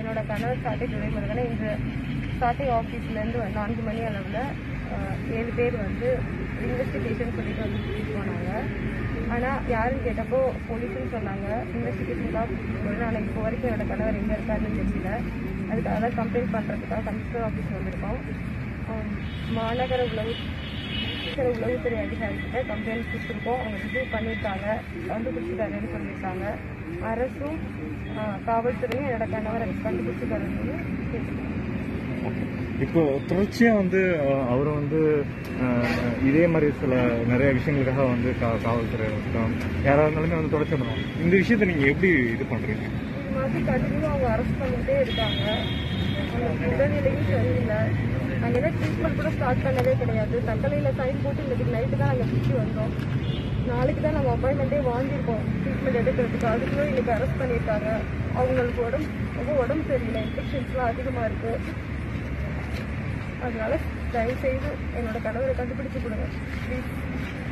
என்னோட கணவர் சாட்டை துறைமுருகனை இன்று சாட்டை ஆஃபீஸ்லேருந்து நான்கு மணி அளவில் ஏழு பேர் வந்து இன்வெஸ்டிகேஷன் சொல்லிட்டு வந்து கூட்டிட்டு போனாங்க ஆனால் யாருன்னு கேட்டப்போ போலீஸ்னு சொன்னாங்க இன்வெஸ்டிகேஷனுக்காக கூட்டிட்டு போய் ஆனால் இப்போ வரைக்கும் என்னோட கணவர் எங்கே இருக்காருன்னு தெரியல அதுக்காக தான் கம்ப்ளைண்ட் பண்ணுறதுக்காக கமிஷனர் ஆஃபீஸ் வந்திருக்கோம் ஆம், மாநகர உளவு இருக்கிற உளவுத்துறை அதிகாரிகிட்ட கம்ப்ளைண்ட் கொடுத்துருக்கோம் அவங்க ரிசீவ் பண்ணியிருக்காங்க கண்டுபிடிச்சிட்டாருன்னு சொல்லியிருக்காங்க அரசும் ஆ, காவல்துறையும் என்னோட கணவரை கண்டுபிடிச்சி தரணும்னு கேட்டுக்கிறேன் இப்போ தொடர்ச்சியா வந்து அஹ், அவர் வந்து அஹ், இதே மாதிரி சில நிறைய விஷயங்களுக்காக வந்து கா- காவல்துறை இருக்கட்டும் யாராக இருந்தாலுமே வந்து தொடர்ச்சி பண்ணுவோம் இந்த விஷயத்தை நீங்க எப்படி இது பண்றீங்க இது மாதிரி கண்டினியூ அவங்க அரெஸ்ட் பண்ணிட்டே இருக்காங்க அவங்களுக்கு உடல்நிலையும் சரியில்லை நாங்கள் எதாவது ட்ரீட்மெண்ட் கூட ஸ்டார்ட் பண்ணவே கிடையாது தக்கலையில் சைன் போட்டு இன்னைக்கு நைட்டு தான் நாங்கள் சுற்றி வந்தோம் நாளைக்கு தான் நம்ம அப்பாயின்மெண்ட்டே வாங்கியிருக்கோம் ட்ரீட்மெண்ட் எடுக்கிறதுக்கு அதுக்குள்ளே இன்னைக்கு அரெஸ்ட் பண்ணியிருக்காங்க அவங்களுக்கு உடம்பு ரொம்ப உடம்பு சரியில்லை இன்ஃபெக்ஷன்ஸ்லாம் அதிகமாக இருக்குது அதனால தயவு செய்து என்னோட கணவரை கண்டுபிடிச்சு கொடுங்க ப்ளீஸ்